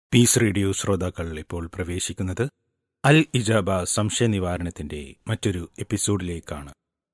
Piece radio ശ്രോതാക്കൾ ഇപ്പോൾ പ്രവേശിക്കുന്നത് അൽ ഇജാബ സംശയ നിവാരണത്തിന്റെ മറ്റൊരു എപ്പിസോഡിലേക്കാണ്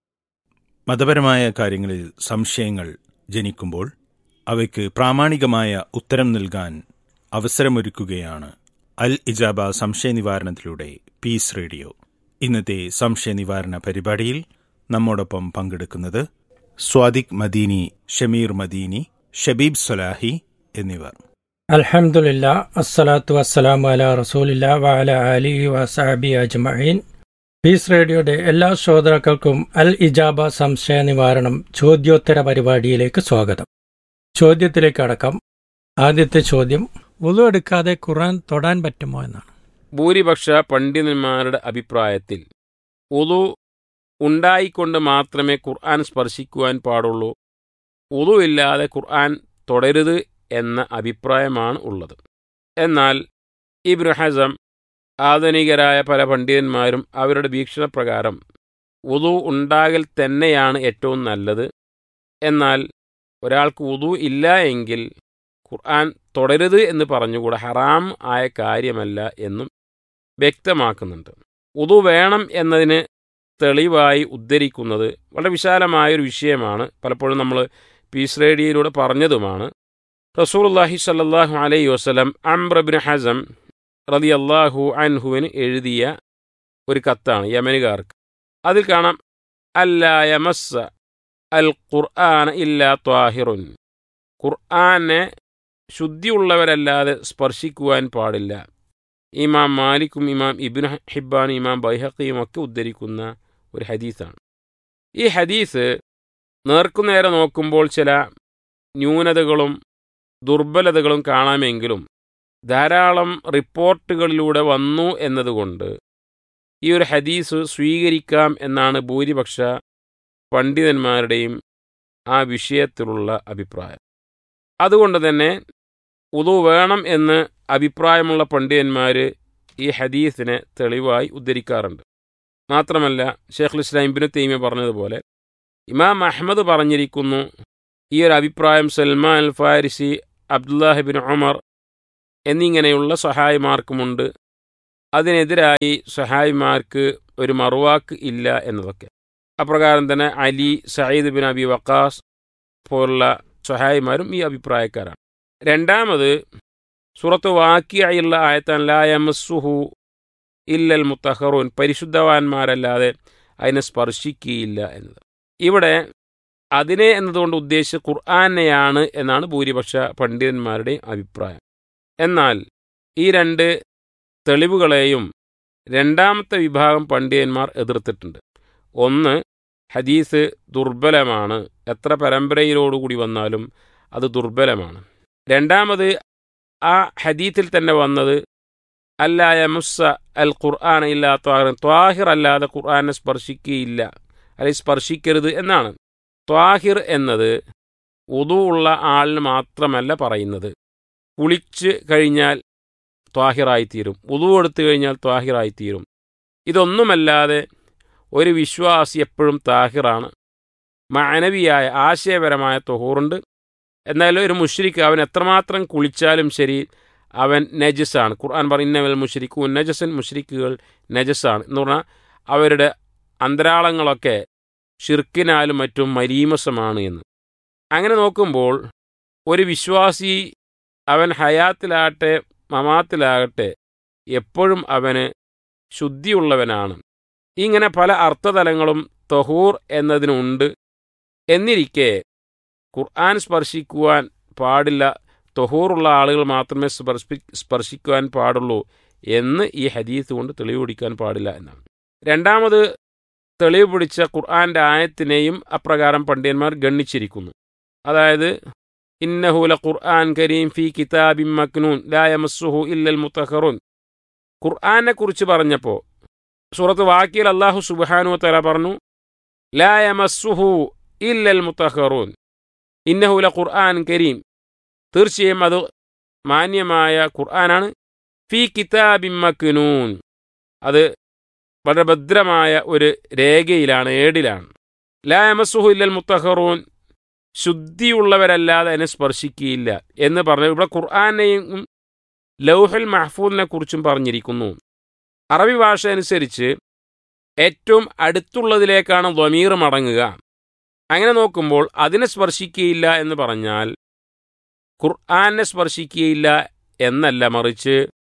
മതപരമായ കാര്യങ്ങളിൽ സംശയങ്ങൾ ജനിക്കുമ്പോൾ അവയ്ക്ക് പ്രാമാണികമായ ഉത്തരം നൽകാൻ അവസരമൊരുക്കുകയാണ് അൽ ഇജാബ സംശയ നിവാരണത്തിലൂടെ പീസ് റേഡിയോ ഇന്നത്തെ സംശയ നിവാരണ പരിപാടിയിൽ നമ്മോടൊപ്പം പങ്കെടുക്കുന്നത് സ്വാദിഖ് മദീനി ഷമീർ മദീനി ഷബീബ് സൊലാഹി എന്നിവർ അൽഹംദുലില്ല അസ്സലാത്തു വസ്സലാമു അല റസൂലില്ല വഅല അലിഹി വസഹബി അജ്മഈൻ പീസ് റേഡിയോയുടെ എല്ലാ ശ്രോതാക്കൾക്കും അൽ ഇജാബ സംശയ നിവാരണം ചോദ്യോത്തര പരിപാടിയിലേക്ക് സ്വാഗതം ചോദ്യത്തിലേക്ക് അടക്കം ആദ്യത്തെ ചോദ്യം ഉളു എടുക്കാതെ ഖുർആൻ തൊടാൻ പറ്റുമോ എന്നാണ് ഭൂരിപക്ഷ പണ്ഡിതന്മാരുടെ അഭിപ്രായത്തിൽ ഉളു ഉണ്ടായിക്കൊണ്ട് മാത്രമേ ഖുർആൻ സ്പർശിക്കുവാൻ പാടുള്ളൂ ഉളു ഇല്ലാതെ ഖുർആൻ തുടരുത് എന്ന അഭിപ്രായമാണ് ഉള്ളത് എന്നാൽ ഇബ്നു ഹസം ആധുനികരായ പല പണ്ഡിതന്മാരും അവരുടെ വീക്ഷണപ്രകാരം ഉതു ഉണ്ടാകൽ തന്നെയാണ് ഏറ്റവും നല്ലത് എന്നാൽ ഒരാൾക്ക് ഉതു ഇല്ല എങ്കിൽ ഖുർആൻ തുടരുത് എന്ന് പറഞ്ഞുകൂടെ ഹറാം ആയ കാര്യമല്ല എന്നും വ്യക്തമാക്കുന്നുണ്ട് ഉതു വേണം എന്നതിന് തെളിവായി ഉദ്ധരിക്കുന്നത് വളരെ വിശാലമായൊരു വിഷയമാണ് പലപ്പോഴും നമ്മൾ പീസ് റേഡിയോയിലൂടെ പറഞ്ഞതുമാണ് റസൂലുള്ളാഹി സല്ലല്ലാഹു അലൈഹി വസല്ലം അംബ്രബിൻ ഹസം റതി അള്ളാഹു അൻഹുവിന് എഴുതിയ ഒരു കത്താണ് യമനുകാർക്ക് അതിൽ കാണാം അല്ലായമസ്സ അൽ ഖുർആൻ ഇല്ലാ ത്വാഹിറുൻ ഖുർആനെ ശുദ്ധിയുള്ളവരല്ലാതെ സ്പർശിക്കുവാൻ പാടില്ല ഇമാം മാലിക്കും ഇമാം ഇബിൻ ഹിബാൻ ഇമാം ബൈഹക്കിയും ഒക്കെ ഉദ്ധരിക്കുന്ന ഒരു ഹദീസാണ് ഈ ഹദീസ് നേർക്കുനേരെ നോക്കുമ്പോൾ ചില ന്യൂനതകളും ദുർബലതകളും കാണാമെങ്കിലും ധാരാളം റിപ്പോർട്ടുകളിലൂടെ വന്നു എന്നതുകൊണ്ട് ഈ ഒരു ഹദീസ് സ്വീകരിക്കാം എന്നാണ് ഭൂരിപക്ഷ പണ്ഡിതന്മാരുടെയും ആ വിഷയത്തിലുള്ള അഭിപ്രായം അതുകൊണ്ട് തന്നെ ഉതു വേണം എന്ന് അഭിപ്രായമുള്ള പണ്ഡിതന്മാർ ഈ ഹദീസിനെ തെളിവായി ഉദ്ധരിക്കാറുണ്ട് മാത്രമല്ല ഷെയ്ഖുൽ ഇസ്ലാം ഇബിന് തൈമ പറഞ്ഞതുപോലെ ഇമാം അഹമ്മദ് പറഞ്ഞിരിക്കുന്നു ഈ ഒരു അഭിപ്രായം സൽമാൻ അൽ ഫാരിസി അബ്ദുല്ലാഹിബിൻ ഉമർ എന്നിങ്ങനെയുള്ള സഹായിമാർക്കുമുണ്ട് അതിനെതിരായി സഹായിമാർക്ക് ഒരു മറുവാക്ക് ഇല്ല എന്നതൊക്കെ അപ്രകാരം തന്നെ Ali Sayyid bin Abi Waqqas പോലുള്ള സഹായിമാരും ഈ അഭിപ്രായക്കാരാണ് രണ്ടാമത് സുറത്ത് വാക്കിയായുള്ള ആയത്താൻ ലായമസുഹു ഇല്ലൽ മുത്തഹറൂൻ പരിശുദ്ധവാന്മാരല്ലാതെ അതിനെ സ്പർശിക്കുകയില്ല എന്നത് ഇവിടെ അതിനെ എന്നതുകൊണ്ട് ഉദ്ദേശിച്ച ഖുർആാനെയാണ് എന്നാണ് ഭൂരിപക്ഷ പണ്ഡിതന്മാരുടെയും അഭിപ്രായം എന്നാൽ ഈ രണ്ട് തെളിവുകളെയും രണ്ടാമത്തെ വിഭാഗം പണ്ഡിതന്മാർ എതിർത്തിട്ടുണ്ട് ഒന്ന് ഹദീസ് ദുർബലമാണ് എത്ര പരമ്പരയിലോടുകൂടി വന്നാലും അത് ദുർബലമാണ് രണ്ടാമത് ആ ഹദീത്തിൽ തന്നെ വന്നത് അല്ലായ മുസ്സ അൽ ഖുർആൻ ഇല്ലാ ത്വാഹിർ ത്വാഹിർ അല്ലാതെ ഖുർആനെ സ്പർശിക്കുകയില്ല അല്ലെങ്കിൽ സ്പർശിക്കരുത് എന്നാണ് ത്വാഹിർ എന്നത് ഉതു ഉള്ള ആളിന് മാത്രമല്ല പറയുന്നത് കുളിച്ച് കഴിഞ്ഞാൽ ത്വാഹിറായിത്തീരും ഉതു എടുത്തു കഴിഞ്ഞാൽ ത്വാഹിറായിത്തീരും ഇതൊന്നുമല്ലാതെ ഒരു വിശ്വാസി എപ്പോഴും താഹിറാണ് മാനവിയായ ആശയപരമായ തൊഹൂറുണ്ട് എന്നാൽ ഒരു മുഷ്രിക്ക് അവൻ എത്രമാത്രം കുളിച്ചാലും ശരി അവൻ നജസാണ് ഖുർആൻ പറയുന്നവൽ മുഷ്രിഖു നജസൻ മുഷ്രിക്കുകൾ നജസാണ് എന്ന് പറഞ്ഞാൽ അവരുടെ അന്തരാളങ്ങളൊക്കെ ഷിർക്കിനാലും മറ്റും മരീമസമാണ് എന്ന് അങ്ങനെ നോക്കുമ്പോൾ ഒരു വിശ്വാസി അവൻ ഹയാത്തിലാകട്ടെ മമാത്തിലാകട്ടെ എപ്പോഴും അവന് ശുദ്ധിയുള്ളവനാണ് ഇങ്ങനെ പല അർത്ഥതലങ്ങളും തൊഹൂർ എന്നതിനുണ്ട് എന്നിരിക്കെ ഖുർആൻ സ്പർശിക്കുവാൻ പാടില്ല തൊഹൂറുള്ള ആളുകൾ മാത്രമേ സ്പർശി സ്പർശിക്കുവാൻ പാടുള്ളൂ എന്ന് ഈ ഹദീസ് കൊണ്ട് തെളിവ് പിടിക്കാൻ പാടില്ല എന്നാണ് രണ്ടാമത് തെളിവ് പിടിച്ച ഖുർആന്റെ ആയത്തിനെയും അപ്രകാരം പണ്ഡിതന്മാർ ഗണ്ണിച്ചിരിക്കുന്നു അതായത് ഇന്നഹുല ഖുർആൻ കരീം ഫി കിതാബിം മക്നൂൻ ലായമസുഹു ഇല്ലൽ മുത്തഹറുൻ ഖുർആനെ കുറിച്ച് പറഞ്ഞപ്പോൾ സൂറത്ത് വാക്കിയിൽ അള്ളാഹു സുബാനു തല പറഞ്ഞു ലായമസുഹു ഇല്ലൽ മുത്തഹറൂൻ ഇന്നഹുല ഖുർആൻ കരീം തീർച്ചയായും അത് മാന്യമായ ഖുർആനാണ് ഫി കിതാബിം മക്നൂൻ അത് വളരെ ഭദ്രമായ ഒരു രേഖയിലാണ് ഏടിലാണ് ലായമസുഹു ഇല്ലൽ മുത്തഹറൂൻ ശുദ്ധിയുള്ളവരല്ലാതെ അതിനെ സ്പർശിക്കുകയില്ല എന്ന് പറഞ്ഞു ഇവിടെ ഖുർആാനെയും ലൗഹൽ മഹ്ഫൂദിനെ കുറിച്ചും പറഞ്ഞിരിക്കുന്നു അറബി ഭാഷ അനുസരിച്ച് ഏറ്റവും അടുത്തുള്ളതിലേക്കാണ് ദ്വമീർ മടങ്ങുക അങ്ങനെ നോക്കുമ്പോൾ അതിനെ സ്പർശിക്കുകയില്ല എന്ന് പറഞ്ഞാൽ ഖുർആാനെ സ്പർശിക്കുകയില്ല എന്നല്ല മറിച്ച്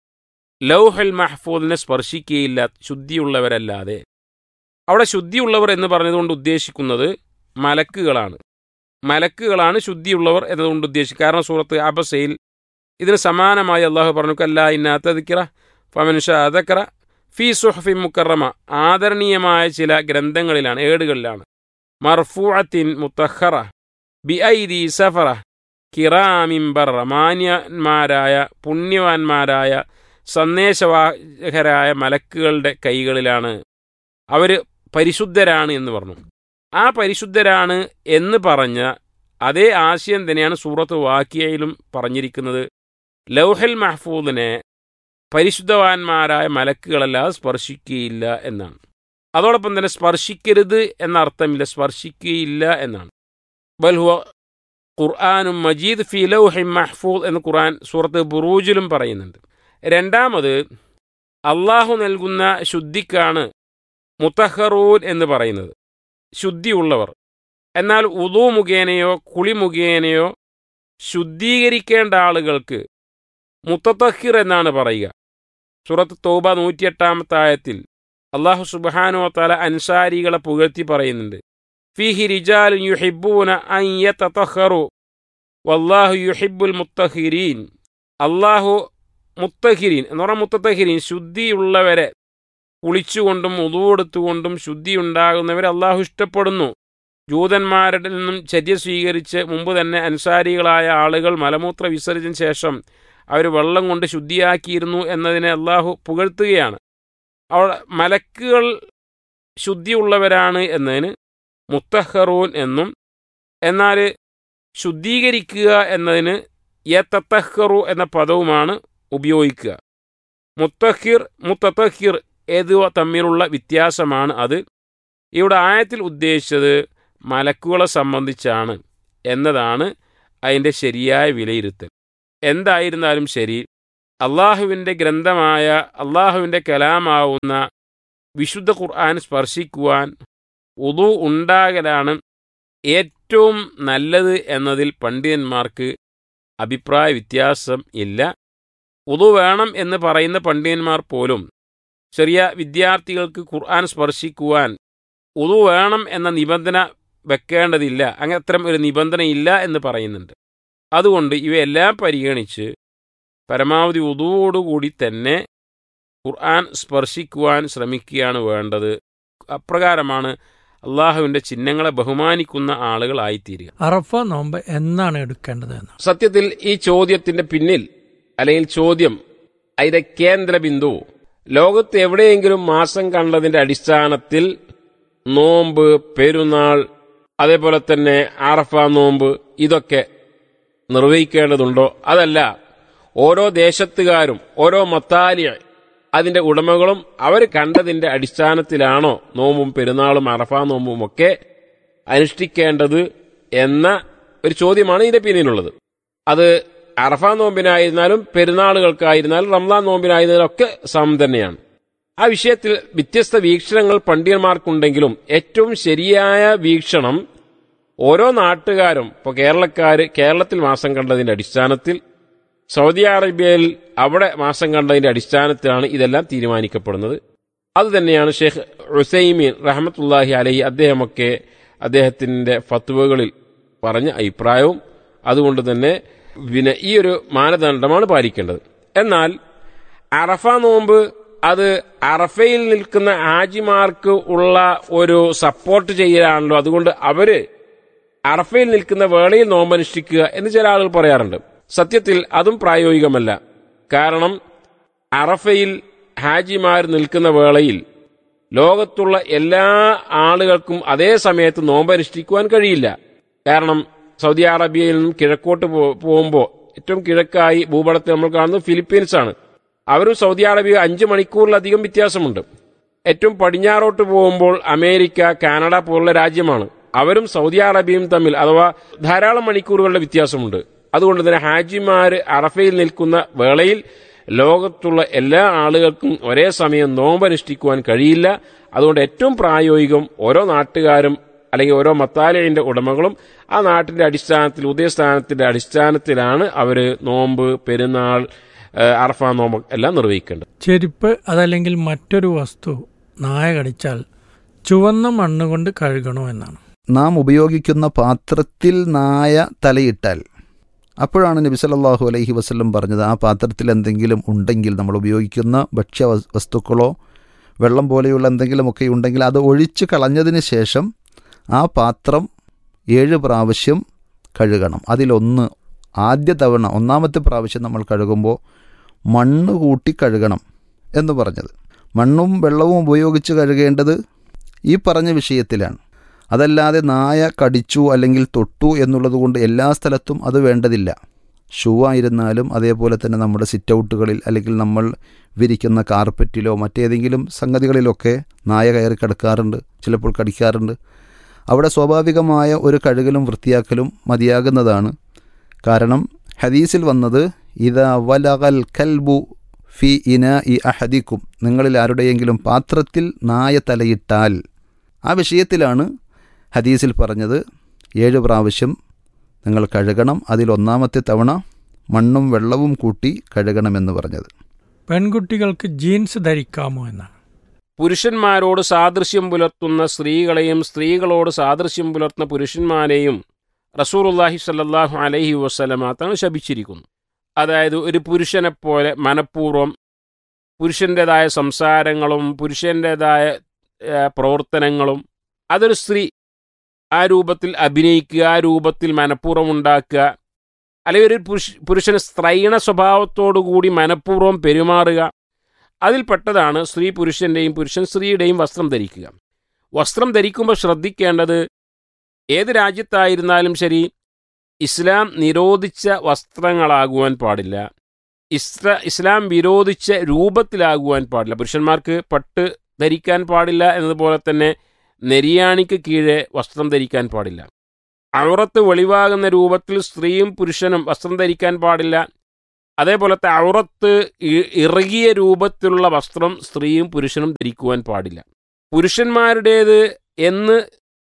ലൗഹൽ മഹ്ഫൂദിനെ സ്പർശിക്കുകയില്ല ശുദ്ധിയുള്ളവരല്ലാതെ അവിടെ ശുദ്ധിയുള്ളവർ എന്ന് പറഞ്ഞതുകൊണ്ട് ഉദ്ദേശിക്കുന്നത് മലക്കുകളാണ് മലക്കുകളാണ് ശുദ്ധിയുള്ളവർ എന്നതുകൊണ്ട് ഉദ്ദേശിക്കുക കാരണം സൂറത്ത് അബസയിൽ ഇതിന് സമാനമായി അള്ളാഹു പറഞ്ഞു കല്ല ഇന്നാത്ത ദിക്കറ ഫമനുഷ അതക്കറ ഫി സുഹഫി മുക്കറമ ആദരണീയമായ ചില ഗ്രന്ഥങ്ങളിലാണ് ഏടുകളിലാണ് മർഫൂഅത്തിൻ മുത്തഹറ ബി ഐദി സഫറ കിറാമിംബർ മാന്യന്മാരായ പുണ്യവാന്മാരായ സന്ദേശവാഹകരായ മലക്കുകളുടെ കൈകളിലാണ് അവർ പരിശുദ്ധരാണ് എന്ന് പറഞ്ഞു ആ പരിശുദ്ധരാണ് എന്ന് പറഞ്ഞ അതേ ആശയം തന്നെയാണ് സൂറത്ത് വാക്കിയയിലും പറഞ്ഞിരിക്കുന്നത് ലൗഹൽ മഹ്ഫൂദിനെ പരിശുദ്ധവാന്മാരായ മലക്കുകളല്ലാതെ സ്പർശിക്കുകയില്ല എന്നാണ് അതോടൊപ്പം തന്നെ സ്പർശിക്കരുത് എന്ന അർത്ഥമില്ല സ്പർശിക്കുകയില്ല എന്നാണ് ബൽഹുവ ഖുർആാനും മജീദ് ഫി ലൗഹി മഹ്ഫൂദ് എന്ന് ഖുർആൻ സൂറത്ത് ബുറൂജിലും പറയുന്നുണ്ട് രണ്ടാമത് അള്ളാഹു നൽകുന്ന ശുദ്ധിക്കാണ് മുത്തഹറൂൻ എന്ന് പറയുന്നത് ശുദ്ധിയുള്ളവർ എന്നാൽ ഉദു മുഖേനയോ കുളി മുഖേനയോ ശുദ്ധീകരിക്കേണ്ട ആളുകൾക്ക് മുത്തത്തഹിർ എന്നാണ് പറയുക സുറത്ത് തോബ നൂറ്റിയെട്ടാമത്തെ ആയത്തിൽ അള്ളാഹു സുബാനോ തല അൻസാരികളെ പുകഴ്ത്തി പറയുന്നുണ്ട് ഫിഹി റിജാൽ യുഹിബൂന അയ്യത്തഹറു വല്ലാഹു യുഹിബുൽ മുത്തഹിരീൻ അള്ളാഹു മുത്തഹിരീൻ എന്ന് പറഞ്ഞാൽ മുത്തത്തഹിരീൻ ശുദ്ധിയുള്ളവരെ കുളിച്ചുകൊണ്ടും ഉതുവെടുത്തുകൊണ്ടും ശുദ്ധി ഉണ്ടാകുന്നവരെ അള്ളാഹു ഇഷ്ടപ്പെടുന്നു ജൂതന്മാരുടെ നിന്നും ചര്യ സ്വീകരിച്ച് മുമ്പ് തന്നെ അൻസാരികളായ ആളുകൾ മലമൂത്ര വിസർജന ശേഷം അവർ വെള്ളം കൊണ്ട് ശുദ്ധിയാക്കിയിരുന്നു എന്നതിനെ അള്ളാഹു പുകഴ്ത്തുകയാണ് അവിടെ മലക്കുകൾ ശുദ്ധിയുള്ളവരാണ് എന്നതിന് മുത്തഹറൂൻ എന്നും എന്നാൽ ശുദ്ധീകരിക്കുക എന്നതിന് യത്തഹറു എന്ന പദവുമാണ് ഉപയോഗിക്കുക മുത്തഹിർ മുത്തഹിർ ഏതുവ തമ്മിലുള്ള വ്യത്യാസമാണ് അത് ഇവിടെ ആയത്തിൽ ഉദ്ദേശിച്ചത് മലക്കുകളെ സംബന്ധിച്ചാണ് എന്നതാണ് അതിൻ്റെ ശരിയായ വിലയിരുത്തൽ എന്തായിരുന്നാലും ശരി അള്ളാഹുവിൻ്റെ ഗ്രന്ഥമായ അള്ളാഹുവിൻ്റെ കലാമാവുന്ന വിശുദ്ധ ഖുർആൻ സ്പർശിക്കുവാൻ ഉദു ഉണ്ടാകലാണ് ഏറ്റവും നല്ലത് എന്നതിൽ പണ്ഡിതന്മാർക്ക് അഭിപ്രായ വ്യത്യാസം ഇല്ല ഉദു വേണം എന്ന് പറയുന്ന പണ്ഡിതന്മാർ പോലും ചെറിയ വിദ്യാർത്ഥികൾക്ക് ഖുർആൻ സ്പർശിക്കുവാൻ ഉദു വേണം എന്ന നിബന്ധന വെക്കേണ്ടതില്ല അങ്ങനെ അത്തരം ഒരു നിബന്ധനയില്ല എന്ന് പറയുന്നുണ്ട് അതുകൊണ്ട് ഇവയെല്ലാം പരിഗണിച്ച് പരമാവധി ഉദുവോടുകൂടി തന്നെ ഖുർആൻ സ്പർശിക്കുവാൻ ശ്രമിക്കുകയാണ് വേണ്ടത് അപ്രകാരമാണ് അള്ളാഹുവിൻ്റെ ചിഹ്നങ്ങളെ ബഹുമാനിക്കുന്ന ആളുകളായിത്തീരുക അറഫ നോമ്പ് എന്നാണ് എടുക്കേണ്ടത് എന്ന് സത്യത്തിൽ ഈ ചോദ്യത്തിന്റെ പിന്നിൽ അല്ലെങ്കിൽ ചോദ്യം അതിന്റെ കേന്ദ്ര ബിന്ദു ലോകത്ത് എവിടെയെങ്കിലും മാസം കണ്ടതിന്റെ അടിസ്ഥാനത്തിൽ നോമ്പ് പെരുന്നാൾ അതേപോലെ തന്നെ ആറഫ നോമ്പ് ഇതൊക്കെ നിർവഹിക്കേണ്ടതുണ്ടോ അതല്ല ഓരോ ദേശത്തുകാരും ഓരോ മത്താലിയ അതിന്റെ ഉടമകളും അവർ കണ്ടതിന്റെ അടിസ്ഥാനത്തിലാണോ നോമ്പും പെരുന്നാളും അറഫ നോമ്പും ഒക്കെ അനുഷ്ഠിക്കേണ്ടത് എന്ന ഒരു ചോദ്യമാണ് ഇതിന്റെ പിന്നിലുള്ളത് അത് അറഫ നോമ്പിനായിരുന്നാലും പെരുന്നാളുകൾക്കായിരുന്നാലും റംലാൻ നോമ്പിനായിരുന്നാലും ഒക്കെ സമം തന്നെയാണ് ആ വിഷയത്തിൽ വ്യത്യസ്ത വീക്ഷണങ്ങൾ പണ്ഡിതന്മാർക്കുണ്ടെങ്കിലും ഏറ്റവും ശരിയായ വീക്ഷണം ഓരോ നാട്ടുകാരും ഇപ്പോൾ കേരളക്കാർ കേരളത്തിൽ മാസം കണ്ടതിന്റെ അടിസ്ഥാനത്തിൽ സൗദി അറേബ്യയിൽ അവിടെ മാസം കണ്ടതിന്റെ അടിസ്ഥാനത്തിലാണ് ഇതെല്ലാം തീരുമാനിക്കപ്പെടുന്നത് അതുതന്നെയാണ് ഷെയ്ഖ് ഉസൈമീൻ റഹമത്തുല്ലാഹി അലഹി അദ്ദേഹമൊക്കെ അദ്ദേഹത്തിന്റെ ഫത്വകളിൽ പറഞ്ഞ അഭിപ്രായവും അതുകൊണ്ട് തന്നെ പിന്നെ ഈ ഒരു മാനദണ്ഡമാണ് പാലിക്കേണ്ടത് എന്നാൽ അറഫ നോമ്പ് അത് അറഫയിൽ നിൽക്കുന്ന ഹാജിമാർക്ക് ഉള്ള ഒരു സപ്പോർട്ട് ചെയ്യലാണല്ലോ അതുകൊണ്ട് അവര് അറഫയിൽ നിൽക്കുന്ന വേളയിൽ നോമ്പനുഷ്ഠിക്കുക എന്ന് ചില ആളുകൾ പറയാറുണ്ട് സത്യത്തിൽ അതും പ്രായോഗികമല്ല കാരണം അറഫയിൽ ഹാജിമാർ നിൽക്കുന്ന വേളയിൽ ലോകത്തുള്ള എല്ലാ ആളുകൾക്കും അതേ സമയത്ത് നോമ്പനുഷ്ഠിക്കുവാൻ കഴിയില്ല കാരണം സൗദി അറേബ്യയിൽ നിന്നും കിഴക്കോട്ട് പോകുമ്പോൾ ഏറ്റവും കിഴക്കായി ഭൂപടത്തിൽ നമ്മൾ കാണുന്നത് ഫിലിപ്പീൻസ് ആണ് അവരും സൗദി അറേബ്യ അഞ്ച് മണിക്കൂറിലധികം വ്യത്യാസമുണ്ട് ഏറ്റവും പടിഞ്ഞാറോട്ട് പോകുമ്പോൾ അമേരിക്ക കാനഡ പോലുള്ള രാജ്യമാണ് അവരും സൗദി അറേബ്യയും തമ്മിൽ അഥവാ ധാരാളം മണിക്കൂറുകളുടെ വ്യത്യാസമുണ്ട് അതുകൊണ്ട് തന്നെ ഹാജിമാർ അറഫയിൽ നിൽക്കുന്ന വേളയിൽ ലോകത്തുള്ള എല്ലാ ആളുകൾക്കും ഒരേ സമയം നോമ്പനുഷ്ഠിക്കുവാൻ കഴിയില്ല അതുകൊണ്ട് ഏറ്റവും പ്രായോഗികം ഓരോ നാട്ടുകാരും അല്ലെങ്കിൽ ഓരോ മത്താലയന്റെ ഉടമകളും ആ നാട്ടിന്റെ അടിസ്ഥാനത്തിൽ ഉദയസ്ഥാനത്തിന്റെ അടിസ്ഥാനത്തിലാണ് അവർ നോമ്പ് പെരുന്നാൾ ഏഹ്, അറഫ നോമ്പ് എല്ലാം നിർവഹിക്കേണ്ടത് ചെരുപ്പ് അതല്ലെങ്കിൽ മറ്റൊരു വസ്തു നായ കടിച്ചാൽ ചുവന്ന മണ്ണ് കൊണ്ട് കഴുകണോ എന്നാണ് നാം ഉപയോഗിക്കുന്ന പാത്രത്തിൽ നായ തലയിട്ടാൽ അപ്പോഴാണ് നബി സല്ലല്ലാഹു അലൈഹി വസല്ലം പറഞ്ഞത് ആ പാത്രത്തിൽ എന്തെങ്കിലും ഉണ്ടെങ്കിൽ നമ്മൾ ഉപയോഗിക്കുന്ന ഭക്ഷ്യ വസ്- വസ്തുക്കളോ വെള്ളം പോലെയുള്ള എന്തെങ്കിലുമൊക്കെ ഉണ്ടെങ്കിൽ അത് ഒഴിച്ച് കളഞ്ഞതിന് ശേഷം ആ പാത്രം ഏഴ് പ്രാവശ്യം കഴുകണം അതിലൊന്ന് ആദ്യ തവണ ഒന്നാമത്തെ പ്രാവശ്യം നമ്മൾ കഴുകുമ്പോൾ മണ്ണ് കൂട്ടി കഴുകണം എന്ന് പറഞ്ഞത് മണ്ണും വെള്ളവും ഉപയോഗിച്ച് കഴുകേണ്ടത് ഈ പറഞ്ഞ വിഷയത്തിലാണ് അതല്ലാതെ നായ കടിച്ചു അല്ലെങ്കിൽ തൊട്ടു എന്നുള്ളത് കൊണ്ട് എല്ലാ സ്ഥലത്തും അത് വേണ്ടതില്ല ഷൂ ആയിരുന്നാലും അതേപോലെ തന്നെ നമ്മുടെ സിറ്റ് ഔട്ടുകളിൽ അല്ലെങ്കിൽ നമ്മൾ വിരിക്കുന്ന കാർപ്പറ്റിലോ മറ്റേതെങ്കിലും സംഗതികളിലൊക്കെ നായ കയറി കിടക്കാറുണ്ട് ചിലപ്പോൾ കടിക്കാറുണ്ട് അവിടെ സ്വാഭാവികമായ ഒരു കഴുകലും വൃത്തിയാക്കലും മതിയാകുന്നതാണ് കാരണം ഹദീസിൽ വന്നത് ഇതാ വലകൽ കൽബു ഫി ഇന ഇ അഹദിക്കും നിങ്ങളിൽ ആരുടെയെങ്കിലും പാത്രത്തിൽ നായ തലയിട്ടാൽ ആ വിഷയത്തിലാണ് ഹദീസിൽ പറഞ്ഞത് ഏഴ് പ്രാവശ്യം നിങ്ങൾ കഴുകണം അതിലൊന്നാമത്തെ തവണ മണ്ണും വെള്ളവും കൂട്ടി കഴുകണമെന്ന് പറഞ്ഞത് പെൺകുട്ടികൾക്ക് ജീൻസ് ധരിക്കാമോ എന്നാണ് പുരുഷന്മാരോട് സാദൃശ്യം പുലർത്തുന്ന സ്ത്രീകളെയും സ്ത്രീകളോട് സാദൃശ്യം പുലർത്തുന്ന പുരുഷന്മാരെയും റസൂറുല്ലാഹി സല്ലാഹു അലൈഹി വസ്ലമ തങ്ങൾ ശപിച്ചിരിക്കുന്നു അതായത് ഒരു പുരുഷനെ പോലെ മനഃപൂർവ്വം പുരുഷൻ്റെതായ സംസാരങ്ങളും പുരുഷൻ്റെതായ ഏഹ്, പ്രവർത്തനങ്ങളും അതൊരു സ്ത്രീ ആ രൂപത്തിൽ അഭിനയിക്കുക ആ രൂപത്തിൽ മനഃപൂർവ്വം ഉണ്ടാക്കുക അല്ലെങ്കിൽ ഒരു പുരുഷ പുരുഷന് സ്ത്രൈണ സ്വഭാവത്തോടുകൂടി മനഃപൂർവ്വം പെരുമാറുക അതിൽപ്പെട്ടതാണ് സ്ത്രീ പുരുഷന്റെയും പുരുഷൻ സ്ത്രീയുടെയും വസ്ത്രം ധരിക്കുക വസ്ത്രം ധരിക്കുമ്പോൾ ശ്രദ്ധിക്കേണ്ടത് ഏത് രാജ്യത്തായിരുന്നാലും ശരി ഇസ്ലാം നിരോധിച്ച വസ്ത്രങ്ങളാകുവാൻ പാടില്ല ഇസ്ര ഇസ്ലാം വിരോധിച്ച രൂപത്തിലാകുവാൻ പാടില്ല പുരുഷന്മാർക്ക് പട്ട് ധരിക്കാൻ പാടില്ല എന്നതുപോലെ തന്നെ നെരിയാണിക്ക് കീഴെ വസ്ത്രം ധരിക്കാൻ പാടില്ല ഔറത്ത് വെളിവാകുന്ന രൂപത്തിൽ സ്ത്രീയും പുരുഷനും വസ്ത്രം ധരിക്കാൻ പാടില്ല അതേപോലത്തെ ഔറത്ത് ഇ- ഇറുകിയ രൂപത്തിലുള്ള വസ്ത്രം സ്ത്രീയും പുരുഷനും ധരിക്കുവാൻ പാടില്ല പുരുഷന്മാരുടേത് എന്ന്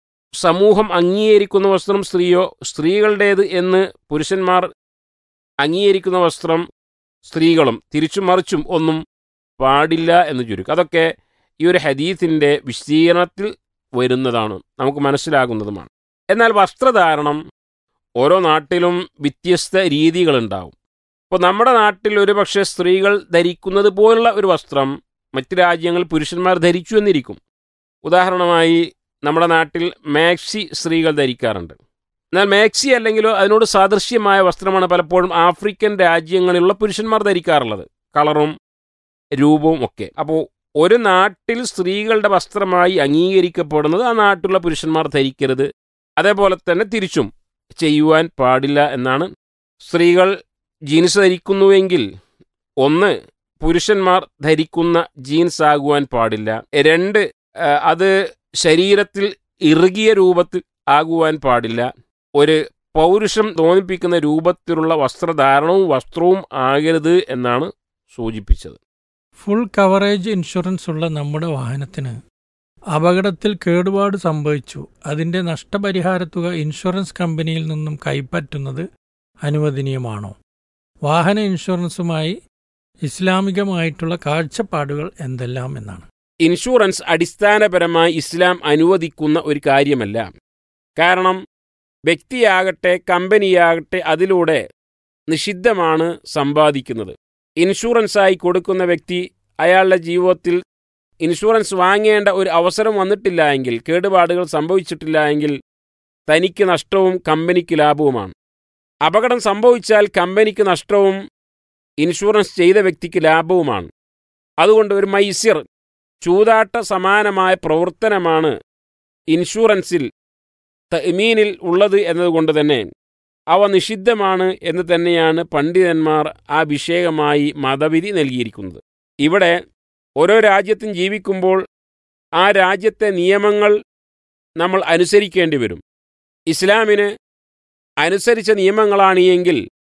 സമൂഹം അംഗീകരിക്കുന്ന വസ്ത്രം സ്ത്രീയോ സ്ത്രീകളുടേത് എന്ന് പുരുഷന്മാർ അംഗീകരിക്കുന്ന വസ്ത്രം സ്ത്രീകളും തിരിച്ചും മറിച്ചും ഒന്നും പാടില്ല എന്ന് ചുരുക്കം അതൊക്കെ ഈ ഒരു ഹദീസിൻ്റെ വിശദീകരണത്തിൽ വരുന്നതാണ് നമുക്ക് മനസ്സിലാകുന്നതുമാണ് എന്നാൽ വസ്ത്രധാരണം ഓരോ നാട്ടിലും വ്യത്യസ്ത രീതികളുണ്ടാവും ഇപ്പോൾ നമ്മുടെ നാട്ടിൽ ഒരുപക്ഷെ സ്ത്രീകൾ ധരിക്കുന്നത് പോലുള്ള ഒരു വസ്ത്രം മറ്റ് രാജ്യങ്ങളിൽ പുരുഷന്മാർ ധരിച്ചു എന്നിരിക്കും ഉദാഹരണമായി നമ്മുടെ നാട്ടിൽ മാക്സി സ്ത്രീകൾ ധരിക്കാറുണ്ട് എന്നാൽ മാക്സി അല്ലെങ്കിലോ അതിനോട് സാദൃശ്യമായ വസ്ത്രമാണ് പലപ്പോഴും ആഫ്രിക്കൻ രാജ്യങ്ങളിലുള്ള പുരുഷന്മാർ ധരിക്കാറുള്ളത് കളറും രൂപവും ഒക്കെ അപ്പോൾ ഒരു നാട്ടിൽ സ്ത്രീകളുടെ വസ്ത്രമായി അംഗീകരിക്കപ്പെടുന്നത് ആ നാട്ടിലുള്ള പുരുഷന്മാർ ധരിക്കരുത് അതേപോലെ തന്നെ തിരിച്ചും ചെയ്യുവാൻ പാടില്ല എന്നാണ് സ്ത്രീകൾ ജീൻസ് ധരിക്കുന്നുവെങ്കിൽ ഒന്ന് പുരുഷന്മാർ ധരിക്കുന്ന ജീൻസ് ആകുവാൻ പാടില്ല രണ്ട് ആ, അത് ശരീരത്തിൽ ഇറുകിയ രൂപത്തിൽ ആകുവാൻ പാടില്ല ഒരു പൗരുഷം തോന്നിപ്പിക്കുന്ന രൂപത്തിലുള്ള വസ്ത്രധാരണവും വസ്ത്രവും ആകരുത് എന്നാണ് സൂചിപ്പിച്ചത് ഫുൾ കവറേജ് ഇൻഷുറൻസ് ഉള്ള നമ്മുടെ വാഹനത്തിന് അപകടത്തിൽ കേടുപാട് സംഭവിച്ചു അതിന്റെ നഷ്ടപരിഹാരത്തുക ഇൻഷുറൻസ് കമ്പനിയിൽ നിന്നും കൈപ്പറ്റുന്നത് അനുവദനീയമാണോ വാഹന ഇൻഷുറൻസുമായി ഇസ്ലാമികമായിട്ടുള്ള കാഴ്ചപ്പാടുകൾ എന്തെല്ലാം എന്നാണ് ഇൻഷുറൻസ് അടിസ്ഥാനപരമായി ഇസ്ലാം അനുവദിക്കുന്ന ഒരു കാര്യമല്ല കാരണം വ്യക്തിയാകട്ടെ കമ്പനിയാകട്ടെ അതിലൂടെ നിഷിദ്ധമാണ് സമ്പാദിക്കുന്നത് ഇൻഷുറൻസായി കൊടുക്കുന്ന വ്യക്തി അയാളുടെ ജീവിതത്തിൽ ഇൻഷുറൻസ് വാങ്ങേണ്ട ഒരു അവസരം വന്നിട്ടില്ല എങ്കിൽ കേടുപാടുകൾ സംഭവിച്ചിട്ടില്ല എങ്കിൽ തനിക്ക് നഷ്ടവും കമ്പനിക്ക് ലാഭവുമാണ് അപകടം സംഭവിച്ചാൽ കമ്പനിക്ക് നഷ്ടവും ഇൻഷുറൻസ് ചെയ്ത വ്യക്തിക്ക് ലാഭവുമാണ് അതുകൊണ്ട് ഒരു മൈസ്യർ ചൂതാട്ട സമാനമായ പ്രവർത്തനമാണ് ഇൻഷുറൻസിൽ തമീനിൽ ഉള്ളത് എന്നതുകൊണ്ട് തന്നെ അവ നിഷിദ്ധമാണ് എന്ന് തന്നെയാണ് പണ്ഡിതന്മാർ ആ വിഷയമായി മതവിധി നൽകിയിരിക്കുന്നത് ഇവിടെ ഓരോ രാജ്യത്തും ജീവിക്കുമ്പോൾ ആ രാജ്യത്തെ നിയമങ്ങൾ നമ്മൾ അനുസരിക്കേണ്ടി വരും ഇസ്ലാമിന് അനുസരിച്ച നിയമങ്ങളാണ് എങ്കിൽ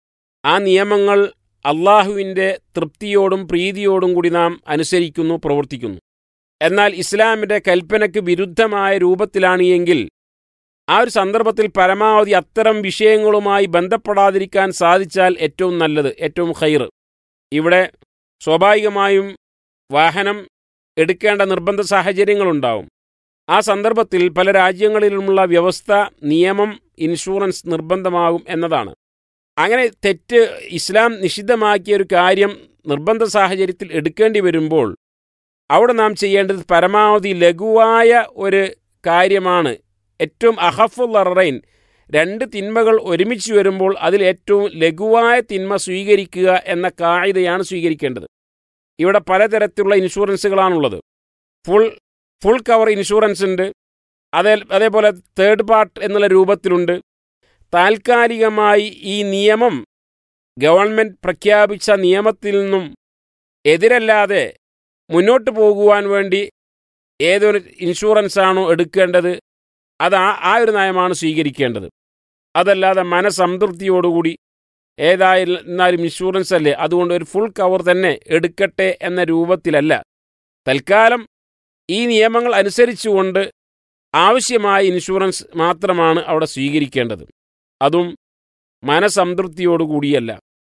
ആ നിയമങ്ങൾ അള്ളാഹുവിൻ്റെ തൃപ്തിയോടും പ്രീതിയോടും കൂടി നാം അനുസരിക്കുന്നു പ്രവർത്തിക്കുന്നു എന്നാൽ ഇസ്ലാമിൻ്റെ കൽപ്പനയ്ക്ക് വിരുദ്ധമായ രൂപത്തിലാണ് എങ്കിൽ ആ ഒരു സന്ദർഭത്തിൽ പരമാവധി അത്തരം വിഷയങ്ങളുമായി ബന്ധപ്പെടാതിരിക്കാൻ സാധിച്ചാൽ ഏറ്റവും നല്ലത് ഏറ്റവും ഹൈർ ഇവിടെ സ്വാഭാവികമായും വാഹനം എടുക്കേണ്ട നിർബന്ധ സാഹചര്യങ്ങളുണ്ടാവും ആ സന്ദർഭത്തിൽ പല രാജ്യങ്ങളിലുമുള്ള വ്യവസ്ഥ നിയമം ഇൻഷുറൻസ് നിർബന്ധമാകും എന്നതാണ് അങ്ങനെ തെറ്റ് ഇസ്ലാം നിഷിദ്ധമാക്കിയ ഒരു കാര്യം നിർബന്ധ സാഹചര്യത്തിൽ എടുക്കേണ്ടി വരുമ്പോൾ അവിടെ നാം ചെയ്യേണ്ടത് പരമാവധി ലഘുവായ ഒരു കാര്യമാണ് ഏറ്റവും അഹഫുല്ലറൈൻ രണ്ട് തിന്മകൾ ഒരുമിച്ച് വരുമ്പോൾ അതിൽ ഏറ്റവും ലഘുവായ തിന്മ സ്വീകരിക്കുക എന്ന കായികയാണ് സ്വീകരിക്കേണ്ടത് ഇവിടെ പലതരത്തിലുള്ള ഇൻഷുറൻസുകളാണുള്ളത് ഫുൾ ഫുൾ കവർ ഇൻഷുറൻസ് ഉണ്ട് അതേ അതേപോലെ തേർഡ് പാർട്ട് എന്നുള്ള രൂപത്തിലുണ്ട് താൽക്കാലികമായി ഈ നിയമം ഗവൺമെൻറ് പ്രഖ്യാപിച്ച നിയമത്തിൽ നിന്നും എതിരല്ലാതെ മുന്നോട്ട് പോകുവാൻ വേണ്ടി ഏതൊരു ഇൻഷുറൻസാണോ എടുക്കേണ്ടത് അത് ആ ആ ഒരു നയമാണ് സ്വീകരിക്കേണ്ടത് അതല്ലാതെ മനസംതൃപ്തിയോടുകൂടി ഏതായിരുന്നാലും ഇൻഷുറൻസ് അല്ലേ അതുകൊണ്ട് ഒരു ഫുൾ കവർ തന്നെ എടുക്കട്ടെ എന്ന രൂപത്തിലല്ല തൽക്കാലം ഈ നിയമങ്ങൾ അനുസരിച്ചുകൊണ്ട് ആവശ്യമായ ഇൻഷുറൻസ് മാത്രമാണ് അവിടെ സ്വീകരിക്കേണ്ടത് അതും മനസംതൃപ്തിയോടുകൂടിയല്ല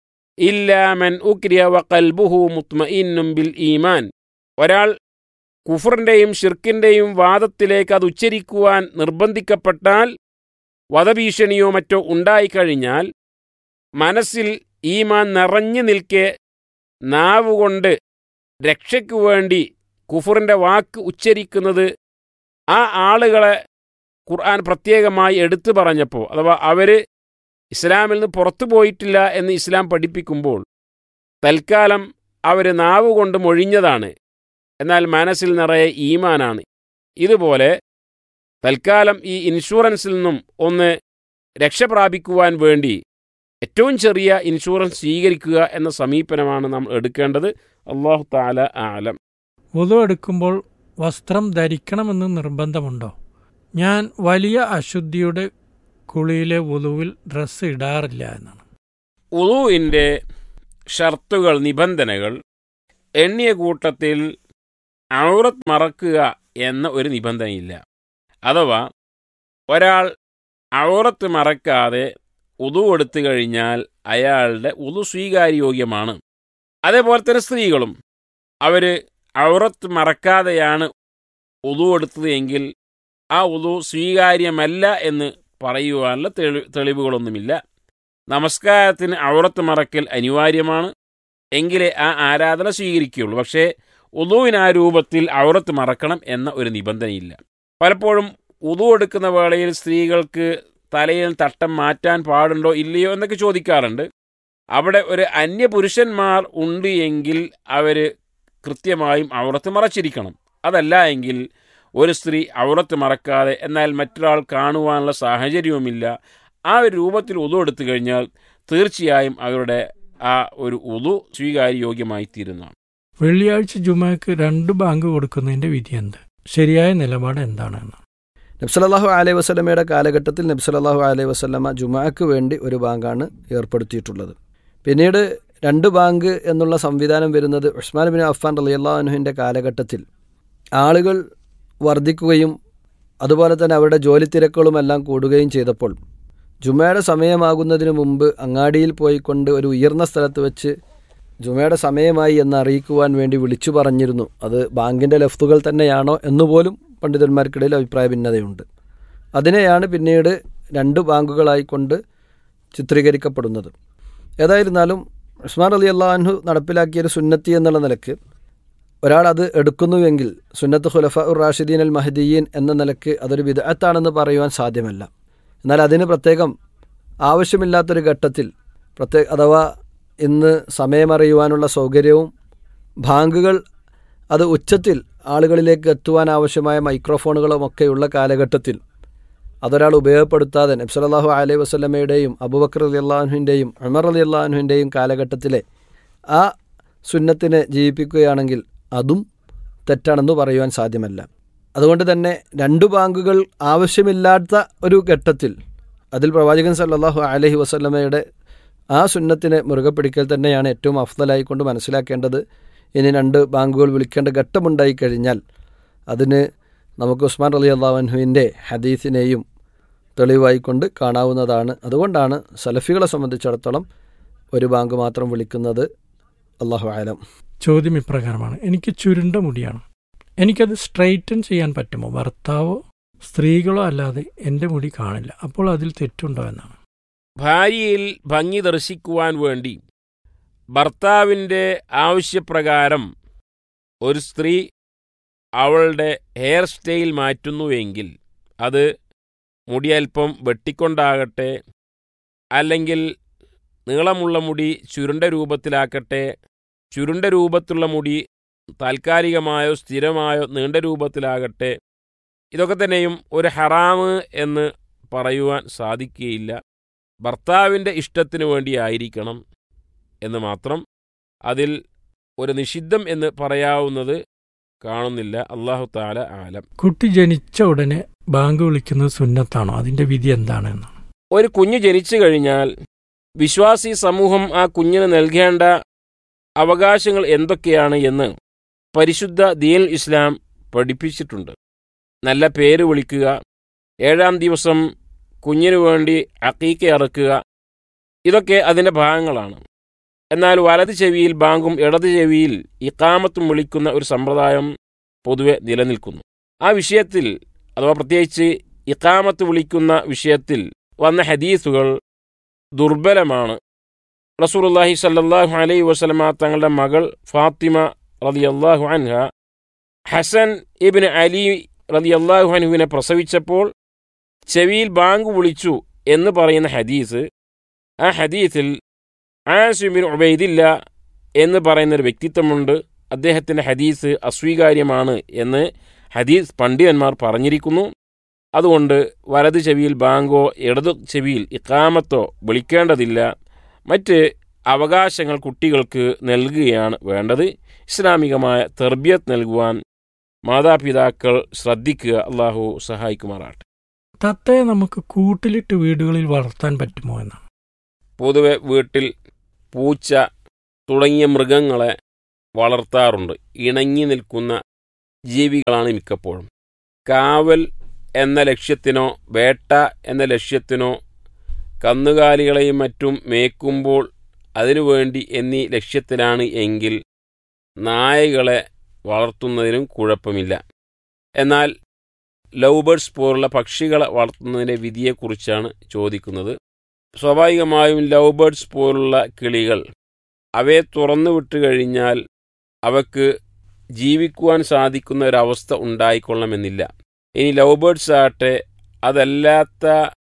ഇല്ലാമൻ ഉക്രിയ വഖൽബുഹു മുത്മഇന്നും ബിൽ ഈമാൻ ഒരാൾ കുഫറിൻ്റെയും ഷിർക്കിൻ്റെയും വാദത്തിലേക്ക് അത് ഉച്ചരിക്കുവാൻ നിർബന്ധിക്കപ്പെട്ടാൽ വധഭീഷണിയോ മറ്റോ ഉണ്ടായിക്കഴിഞ്ഞാൽ മനസ്സിൽ ഈമാൻ നിറഞ്ഞു നിൽക്കെ നാവുകൊണ്ട് രക്ഷയ്ക്കു വേണ്ടി കുഫറിൻ്റെ വാക്ക് ഉച്ചരിക്കുന്നത് ആ ആളുകളെ ഖുർആൻ പ്രത്യേകമായി എടുത്തു പറഞ്ഞപ്പോൾ അഥവാ അവർ ഇസ്ലാമിൽ നിന്ന് പുറത്തു പോയിട്ടില്ല എന്ന് ഇസ്ലാം പഠിപ്പിക്കുമ്പോൾ തൽക്കാലം അവർ നാവ് കൊണ്ട് മൊഴിഞ്ഞതാണ് എന്നാൽ മനസ്സിൽ നിറയെ ഈമാനാണ് ഇതുപോലെ തൽക്കാലം ഈ ഇൻഷുറൻസിൽ നിന്നും ഒന്ന് രക്ഷപ്രാപിക്കുവാൻ വേണ്ടി ഏറ്റവും ചെറിയ ഇൻഷുറൻസ് സ്വീകരിക്കുക എന്ന സമീപനമാണ് നാം എടുക്കേണ്ടത് അള്ളാഹു താല ആലം വുതു എടുക്കുമ്പോൾ വസ്ത്രം ധരിക്കണമെന്ന് നിർബന്ധമുണ്ടോ ഞാൻ വലിയ അശുദ്ധിയുടെ കുളിയിലെ വുതുവിൽ ഡ്രസ്സ് ഇടാറില്ല എന്നാണ് ഉളുവിൻ്റെ ഷർത്തുകൾ നിബന്ധനകൾ എണ്ണിയ കൂട്ടത്തിൽ ഔറത്ത് മറക്കുക എന്ന ഒരു നിബന്ധനയില്ല അഥവാ ഒരാൾ ഔറത്ത് മറക്കാതെ ഉതു എടുത്തു കഴിഞ്ഞാൽ അയാളുടെ ഉതു സ്വീകാര്യോഗ്യമാണ് അതേപോലെ തന്നെ സ്ത്രീകളും അവർ ഔറത്ത് മറക്കാതെയാണ് ഉതു എടുത്തത് എങ്കിൽ ആ ഉതു സ്വീകാര്യമല്ല എന്ന് പറയുവാനുള്ള തെളി തെളിവുകളൊന്നുമില്ല നമസ്കാരത്തിന് ഔറത്ത് മറക്കൽ അനിവാര്യമാണ് എങ്കിലേ ആ ആരാധന സ്വീകരിക്കുകയുള്ളൂ പക്ഷേ ഉദുവിന് ആ രൂപത്തിൽ ഔറത്ത് മറക്കണം എന്ന ഒരു നിബന്ധനയില്ല പലപ്പോഴും ഉദു എടുക്കുന്ന വേളയിൽ സ്ത്രീകൾക്ക് തലയിൽ തട്ടം മാറ്റാൻ പാടുണ്ടോ ഇല്ലയോ എന്നൊക്കെ ചോദിക്കാറുണ്ട് അവിടെ ഒരു അന്യപുരുഷന്മാർ ഉണ്ട് എങ്കിൽ അവർ കൃത്യമായും ഔറത്ത് മറച്ചിരിക്കണം അതല്ല എങ്കിൽ ഒരു സ്ത്രീ ഔറത്ത് മറക്കാതെ എന്നാൽ മറ്റൊരാൾ കാണുവാനുള്ള സാഹചര്യവുമില്ല ആ ഒരു രൂപത്തിൽ ഉതു എടുത്തു കഴിഞ്ഞാൽ തീർച്ചയായും അവരുടെ ആ ഒരു ഉതു സ്വീകാര്യോഗ്യമായി തീരുന്നതാണ് വെള്ളിയാഴ്ച ജുമാക്ക് രണ്ട് ബാങ്ക് കൊടുക്കുന്നതിന്റെ വിധി എന്ത് ശരിയായ നിലപാട് എന്താണെന്ന് നബ്സലല്ലാഹു അലൈഹി വസ്ലമയുടെ കാലഘട്ടത്തിൽ നബ്സലല്ലാഹു അലൈഹി വസ്ലമ ജുമാക്ക് വേണ്ടി ഒരു ബാങ്കാണ് ഏർപ്പെടുത്തിയിട്ടുള്ളത് പിന്നീട് രണ്ട് ബാങ്ക് എന്നുള്ള സംവിധാനം വരുന്നത് ഉസ്മാൻ ബിൻ അഫ്ഫാൻ റലിയല്ലാഹുവിൻ്റെ കാലഘട്ടത്തിൽ ആളുകൾ വർദ്ധിക്കുകയും അതുപോലെ തന്നെ അവരുടെ ജോലി തിരക്കുകളുമെല്ലാം കൂടുകയും ചെയ്തപ്പോൾ ജുമയുടെ സമയമാകുന്നതിന് മുമ്പ് അങ്ങാടിയിൽ പോയിക്കൊണ്ട് ഒരു ഉയർന്ന സ്ഥലത്ത് വെച്ച് ജുമയുടെ സമയമായി എന്ന് അറിയിക്കുവാൻ വേണ്ടി വിളിച്ചു പറഞ്ഞിരുന്നു അത് ബാങ്കിൻ്റെ ലഫ്തുകൾ തന്നെയാണോ എന്നുപോലും പണ്ഡിതന്മാർക്കിടയിൽ അഭിപ്രായ ഭിന്നതയുണ്ട് അതിനെയാണ് പിന്നീട് രണ്ട് ബാങ്കുകളായിക്കൊണ്ട് ചിത്രീകരിക്കപ്പെടുന്നത് ഏതായിരുന്നാലും ഉസ്മാൻ അലി അള്ളാഹു നടപ്പിലാക്കിയൊരു സുന്നത്തി എന്നുള്ള നിലക്ക് ഒരാൾ അത് എടുക്കുന്നുവെങ്കിൽ സുന്നത്ത് ഖുലഫ ഉർ റാഷിദീൻ അൽ മഹദീൻ എന്ന നിലക്ക് അതൊരു വിദഗ്ധാണെന്ന് പറയുവാൻ സാധ്യമല്ല എന്നാൽ അതിന് പ്രത്യേകം ആവശ്യമില്ലാത്തൊരു ഘട്ടത്തിൽ പ്രത്യേക അഥവാ ഇന്ന് സമയമറിയുവാനുള്ള സൗകര്യവും ബാങ്കുകൾ അത് ഉച്ചത്തിൽ ആളുകളിലേക്ക് എത്തുവാൻ ആവശ്യമായ മൈക്രോഫോണുകളും ഒക്കെയുള്ള കാലഘട്ടത്തിൽ അതൊരാൾ ഉപയോഗപ്പെടുത്താതെ നബ്സലാഹു അലൈഹി വസ്ലമയുടെയും അബുബക്കർ അലി അള്ളാഹുവിൻ്റെയും ഉമർ അലി അള്ളാഹുവിൻ്റെയും കാലഘട്ടത്തിലെ ആ സുന്നത്തിനെ ജീവിപ്പിക്കുകയാണെങ്കിൽ അതും തെറ്റാണെന്ന് പറയുവാൻ സാധ്യമല്ല അതുകൊണ്ട് തന്നെ രണ്ടു ബാങ്കുകൾ ആവശ്യമില്ലാത്ത ഒരു ഘട്ടത്തിൽ അതിൽ പ്രവാചകൻ സല്ലാഹു അലഹി വസ്ലമയുടെ ആ സുന്നത്തിനെ മുറുകെ പിടിക്കൽ തന്നെയാണ് ഏറ്റവും അഫ്ദലായി കൊണ്ട് മനസ്സിലാക്കേണ്ടത് ഇനി രണ്ട് ബാങ്കുകൾ വിളിക്കേണ്ട ഘട്ടമുണ്ടായി കഴിഞ്ഞാൽ അതിന് നമുക്ക് ഉസ്മാൻ അലി അള്ളാഹുവിൻ്റെ ഹദീസിനെയും തെളിവായിക്കൊണ്ട് കാണാവുന്നതാണ് അതുകൊണ്ടാണ് സലഫികളെ സംബന്ധിച്ചിടത്തോളം ഒരു ബാങ്ക് മാത്രം വിളിക്കുന്നത് അള്ളാഹു ആലം ചോദ്യം ഇപ്രകാരമാണ് എനിക്ക് ചുരുണ്ട മുടിയാണ് എനിക്കത് സ്ട്രൈറ്റൻ ചെയ്യാൻ പറ്റുമോ ഭർത്താവോ സ്ത്രീകളോ അല്ലാതെ എൻ്റെ മുടി കാണില്ല അപ്പോൾ അതിൽ തെറ്റുണ്ടോ എന്നാണ് ഭാര്യയിൽ ഭംഗി ദർശിക്കുവാൻ വേണ്ടി ഭർത്താവിൻ്റെ ആവശ്യപ്രകാരം ഒരു സ്ത്രീ അവളുടെ ഹെയർ സ്റ്റൈൽ മാറ്റുന്നുവെങ്കിൽ അത് മുടി അല്പം വെട്ടിക്കൊണ്ടാകട്ടെ അല്ലെങ്കിൽ നീളമുള്ള മുടി ചുരുണ്ട രൂപത്തിലാക്കട്ടെ ചുരുണ്ട രൂപത്തിലുള്ള മുടി താൽക്കാലികമായോ സ്ഥിരമായോ നീണ്ട രൂപത്തിലാകട്ടെ ഇതൊക്കെ തന്നെയും ഒരു ഹറാമ് എന്ന് പറയുവാൻ സാധിക്കുകയില്ല ഭർത്താവിൻ്റെ ഇഷ്ടത്തിനു വേണ്ടിയായിരിക്കണം എന്ന് മാത്രം അതിൽ ഒരു നിഷിദ്ധം എന്ന് പറയാവുന്നത് കാണുന്നില്ല അള്ളാഹു താല ആലം കുട്ടി ജനിച്ച ഉടനെ ബാങ്ക് വിളിക്കുന്നത് സുന്നത്താണോ അതിൻ്റെ വിധി എന്താണെന്ന് ഒരു കുഞ്ഞ് ജനിച്ചു കഴിഞ്ഞാൽ വിശ്വാസി സമൂഹം ആ കുഞ്ഞിന് നൽകേണ്ട അവകാശങ്ങൾ എന്തൊക്കെയാണ് എന്ന് പരിശുദ്ധ ദീൻ ഇസ്ലാം പഠിപ്പിച്ചിട്ടുണ്ട് നല്ല പേര് വിളിക്കുക ഏഴാം ദിവസം കുഞ്ഞിനു വേണ്ടി അക്കീക്ക അറക്കുക ഇതൊക്കെ അതിൻ്റെ ഭാഗങ്ങളാണ് എന്നാൽ വലത് ചെവിയിൽ ബാങ്കും ഇടത് ചെവിയിൽ ഇക്കാമത്തും വിളിക്കുന്ന ഒരു സമ്പ്രദായം പൊതുവെ നിലനിൽക്കുന്നു ആ വിഷയത്തിൽ അഥവാ പ്രത്യേകിച്ച് ഇക്കാമത്ത് വിളിക്കുന്ന വിഷയത്തിൽ വന്ന ഹദീസുകൾ ദുർബലമാണ് റസൂലുള്ളാഹി സല്ലല്ലാഹു അലൈഹി വസല്ലമ തങ്ങളുടെ മകൾ ഫാത്തിമ റളിയല്ലാഹു അൻഹ ഹസൻ ഇബ്ന് അലി റളിയല്ലാഹു അൻഹുവിനെ പ്രസവിച്ചപ്പോൾ ചെവിയിൽ ബാങ്ക് വിളിച്ചു എന്ന് പറയുന്ന ഹദീസ് ആ ഹദീസിൽ ആസിമിൻ ഉബൈദില്ല എന്ന് പറയുന്ന ഒരു വ്യക്തിത്വമുണ്ട് അദ്ദേഹത്തിൻ്റെ ഹദീസ് അസ്വീകാര്യമാണ് എന്ന് ഹദീസ് പണ്ഡിതന്മാർ പറഞ്ഞിരിക്കുന്നു അതുകൊണ്ട് വലത് ചെവിയിൽ ബാങ്കോ ഇടതു ചെവിയിൽ ഇക്കാമത്തോ വിളിക്കേണ്ടതില്ല മറ്റ് അവകാശങ്ങൾ കുട്ടികൾക്ക് നൽകുകയാണ് വേണ്ടത് ഇസ്ലാമികമായ തെർബിയത്ത് നൽകുവാൻ മാതാപിതാക്കൾ ശ്രദ്ധിക്കുക അള്ളാഹു സഹായിക്കുമാറാട്ടെ തത്തയെ നമുക്ക് കൂട്ടിലിട്ട് വീടുകളിൽ വളർത്താൻ പറ്റുമോ എന്നാണ് പൊതുവെ വീട്ടിൽ പൂച്ച തുടങ്ങിയ മൃഗങ്ങളെ വളർത്താറുണ്ട് ഇണങ്ങി നിൽക്കുന്ന ജീവികളാണ് മിക്കപ്പോഴും കാവൽ എന്ന ലക്ഷ്യത്തിനോ വേട്ട എന്ന ലക്ഷ്യത്തിനോ കന്നുകാലികളെയും മറ്റും മേക്കുമ്പോൾ അതിനുവേണ്ടി എന്നീ ലക്ഷ്യത്തിലാണ് എങ്കിൽ നായകളെ വളർത്തുന്നതിനും കുഴപ്പമില്ല എന്നാൽ ലവ് ബേർഡ്സ് പോലുള്ള പക്ഷികളെ വളർത്തുന്നതിൻ്റെ വിധിയെക്കുറിച്ചാണ് ചോദിക്കുന്നത് സ്വാഭാവികമായും ലവ് ബേർഡ്സ് പോലുള്ള കിളികൾ അവയെ തുറന്നു വിട്ടു കഴിഞ്ഞാൽ അവക്ക് ജീവിക്കുവാൻ സാധിക്കുന്ന ഒരവസ്ഥ ഉണ്ടായിക്കൊള്ളണമെന്നില്ല ഇനി ലവ് ബേർഡ്സ് ആകട്ടെ അതല്ലാത്ത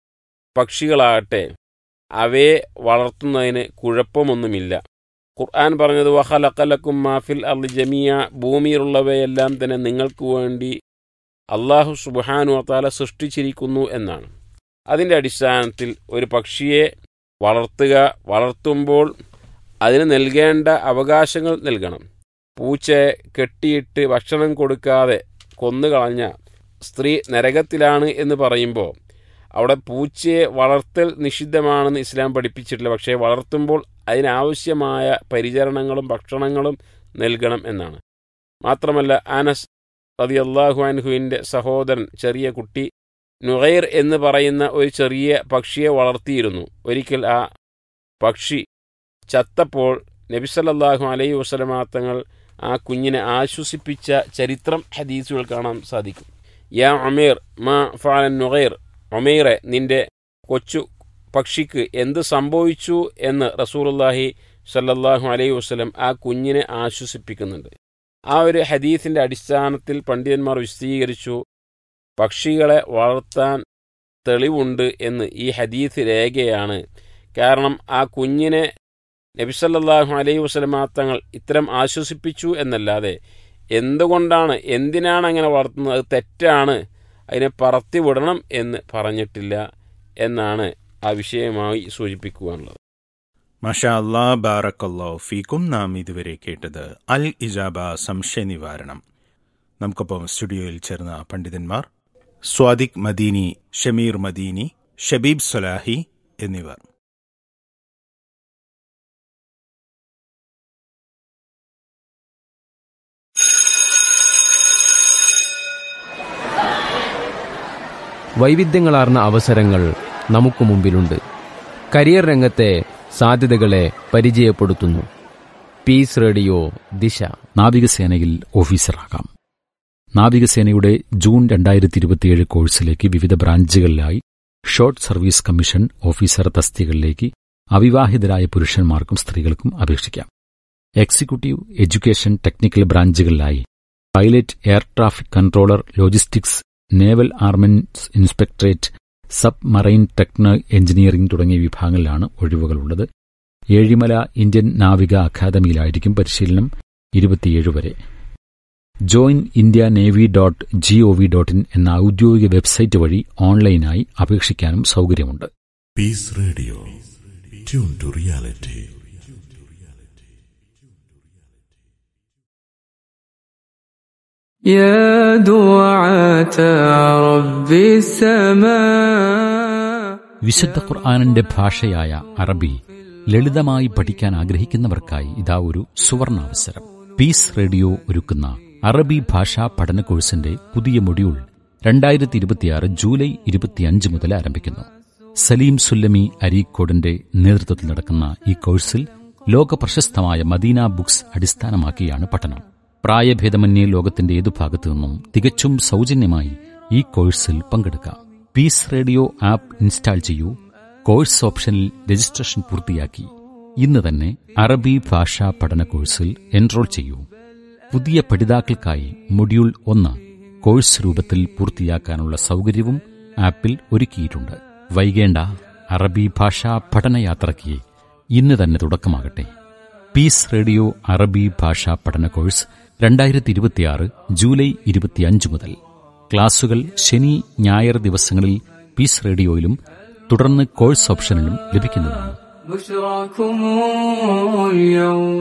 പക്ഷികളാകട്ടെ അവയെ വളർത്തുന്നതിന് കുഴപ്പമൊന്നുമില്ല ഖുർആൻ പറഞ്ഞത് വഹലക്കലക്കും മാഫിൽ അൽ ജമിയ ഭൂമിയിലുള്ളവയെല്ലാം തന്നെ നിങ്ങൾക്ക് വേണ്ടി അള്ളാഹു സുബാനു അത്താല സൃഷ്ടിച്ചിരിക്കുന്നു എന്നാണ് അതിൻ്റെ അടിസ്ഥാനത്തിൽ ഒരു പക്ഷിയെ വളർത്തുക വളർത്തുമ്പോൾ അതിന് നൽകേണ്ട അവകാശങ്ങൾ നൽകണം പൂച്ചയെ കെട്ടിയിട്ട് ഭക്ഷണം കൊടുക്കാതെ കൊന്നുകളഞ്ഞ സ്ത്രീ നരകത്തിലാണ് എന്ന് പറയുമ്പോൾ അവിടെ പൂച്ചയെ വളർത്തൽ നിഷിദ്ധമാണെന്ന് ഇസ്ലാം പഠിപ്പിച്ചിട്ടില്ല പക്ഷേ വളർത്തുമ്പോൾ അതിനാവശ്യമായ പരിചരണങ്ങളും ഭക്ഷണങ്ങളും നൽകണം എന്നാണ് മാത്രമല്ല അനസ് റതി അള്ളാഹു അൻഹുവിൻ്റെ സഹോദരൻ ചെറിയ കുട്ടി നുഹൈർ എന്ന് പറയുന്ന ഒരു ചെറിയ പക്ഷിയെ വളർത്തിയിരുന്നു ഒരിക്കൽ ആ പക്ഷി ചത്തപ്പോൾ നബിസല്ലാഹു അലൈഹി വസ്ലമാ തങ്ങൾ ആ കുഞ്ഞിനെ ആശ്വസിപ്പിച്ച ചരിത്രം ഹദീസുകൾ കാണാൻ സാധിക്കും യാ ഒമേർ മാ ഫാലൻ നുഹൈർ ഒമേറെ നിന്റെ കൊച്ചു പക്ഷിക്ക് എന്ത് സംഭവിച്ചു എന്ന് റസൂലുള്ളാഹി സല്ലല്ലാഹു അലൈഹി വസ്ലം ആ കുഞ്ഞിനെ ആശ്വസിപ്പിക്കുന്നുണ്ട് ആ ഒരു ഹദീസിൻ്റെ അടിസ്ഥാനത്തിൽ പണ്ഡിതന്മാർ വിശദീകരിച്ചു പക്ഷികളെ വളർത്താൻ തെളിവുണ്ട് എന്ന് ഈ ഹദീസ് രേഖയാണ് കാരണം ആ കുഞ്ഞിനെ നബിസല്ലാഹു അലൈഹി വസ്ലമാ തങ്ങൾ ഇത്തരം ആശ്വസിപ്പിച്ചു എന്നല്ലാതെ എന്തുകൊണ്ടാണ് എന്തിനാണ് അങ്ങനെ വളർത്തുന്നത് അത് തെറ്റാണ് അതിനെ പറത്തി വിടണം എന്ന് പറഞ്ഞിട്ടില്ല എന്നാണ് ആ വിഷയമായി സൂചിപ്പിക്കുവാനുള്ളത് മഷാ അല്ലാ ബാറക്കല്ലോ ഫീക്കും നാം ഇതുവരെ കേട്ടത് അൽ ഇജാബ സംശയ നിവാരണം നമുക്കൊപ്പം സ്റ്റുഡിയോയിൽ ചേർന്ന പണ്ഡിതന്മാർ സ്വാദിഖ് മദീനി ഷമീർ മദീനി ഷബീബ് സൊലാഹി എന്നിവർ വൈവിധ്യങ്ങളാർന്ന അവസരങ്ങൾ നമുക്ക് മുമ്പിലുണ്ട് കരിയർ രംഗത്തെ സാധ്യതകളെ പരിചയപ്പെടുത്തുന്നു പീസ് റേഡിയോ ദിശ നാവികസേനയിൽ ഓഫീസറാകാം നാവികസേനയുടെ ജൂൺ രണ്ടായിരത്തി ഇരുപത്തിയേഴ് കോഴ്സിലേക്ക് വിവിധ ബ്രാഞ്ചുകളിലായി ഷോർട്ട് സർവീസ് കമ്മീഷൻ ഓഫീസർ തസ്തികകളിലേക്ക് അവിവാഹിതരായ പുരുഷന്മാർക്കും സ്ത്രീകൾക്കും അപേക്ഷിക്കാം എക്സിക്യൂട്ടീവ് എഡ്യൂക്കേഷൻ ടെക്നിക്കൽ ബ്രാഞ്ചുകളിലായി pilot air traffic controller logistics naval armaments inspectorate submarine techno engineering തുടങ്ങിയ വിഭാഗങ്ങളിലാണ് ഒഴിവുകളുള്ളത് ഏഴിമല ഇന്ത്യൻ നാവിക അക്കാദമിയിലായിരിക്കും പരിശീലനം ഇരുപത്തിയേഴ് വരെ join India navy dot G O V dot in എന്ന ഔദ്യോഗിക വെബ്സൈറ്റ് വഴി ഓൺലൈനായി അപേക്ഷിക്കാനും സൗകര്യമുണ്ട് Peace Radio. Tune to reality. يا دعاة رب السماء വിശുദ്ധ ഖുർആാനിന്റെ ഭാഷയായ അറബി ലളിതമായി പഠിക്കാൻ ആഗ്രഹിക്കുന്നവർക്കായി ഇതാ ഒരു സുവർണാവസരം പീസ് റേഡിയോ ഒരുക്കുന്ന അറബി ഭാഷാ പഠന കോഴ്സിന്റെ പുതിയ മൊഡ്യൂൾ രണ്ടായിരത്തി ഇരുപത്തിയാറ് ജൂലൈ ഇരുപത്തിയഞ്ച് മുതൽ ആരംഭിക്കുന്നു സലീം സുല്ലമി അരീക്കോടിന്റെ നേതൃത്വത്തിൽ നടക്കുന്ന ഈ കോഴ്സിൽ ലോക പ്രശസ്തമായ മദീന ബുക്സ് അടിസ്ഥാനമാക്കിയാണ് പഠനം പ്രായഭേദമന്യേ ലോകത്തിന്റെ ഏതു ഭാഗത്തു നിന്നും തികച്ചും സൗജന്യമായി ഈ കോഴ്സിൽ പങ്കെടുക്കാം പീസ് റേഡിയോ ആപ്പ് ഇൻസ്റ്റാൾ ചെയ്യൂ കോഴ്സ് ഓപ്ഷനിൽ രജിസ്ട്രേഷൻ പൂർത്തിയാക്കി ഇന്ന് തന്നെ അറബി ഭാഷാ പഠന കോഴ്സിൽ എൻറോൾ ചെയ്യൂ പുതിയ പഠിതാക്കൾക്കായി മൊഡ്യൂൾ ഒന്ന് കോഴ്സ് രൂപത്തിൽ പൂർത്തിയാക്കാനുള്ള സൗകര്യവും ആപ്പിൽ ഒരുക്കിയിട്ടുണ്ട് വൈകേണ്ട അറബി ഭാഷാ പഠനയാത്രയ്ക്ക് ഇന്ന് തന്നെ തുടക്കമാകട്ടെ പീസ് റേഡിയോ അറബി ഭാഷാ പഠന കോഴ്സ് രണ്ടായിരത്തി ഇരുപത്തിയാറ് ജൂലൈ ഇരുപത്തിയഞ്ച് മുതൽ ക്ലാസുകൾ ശനി ഞായർ ദിവസങ്ങളിൽ പീസ് റേഡിയോയിലും തുടർന്ന് കോഴ്സ് ഓപ്ഷനിലും ലഭിക്കുന്നതാണ് بشراكم اليوم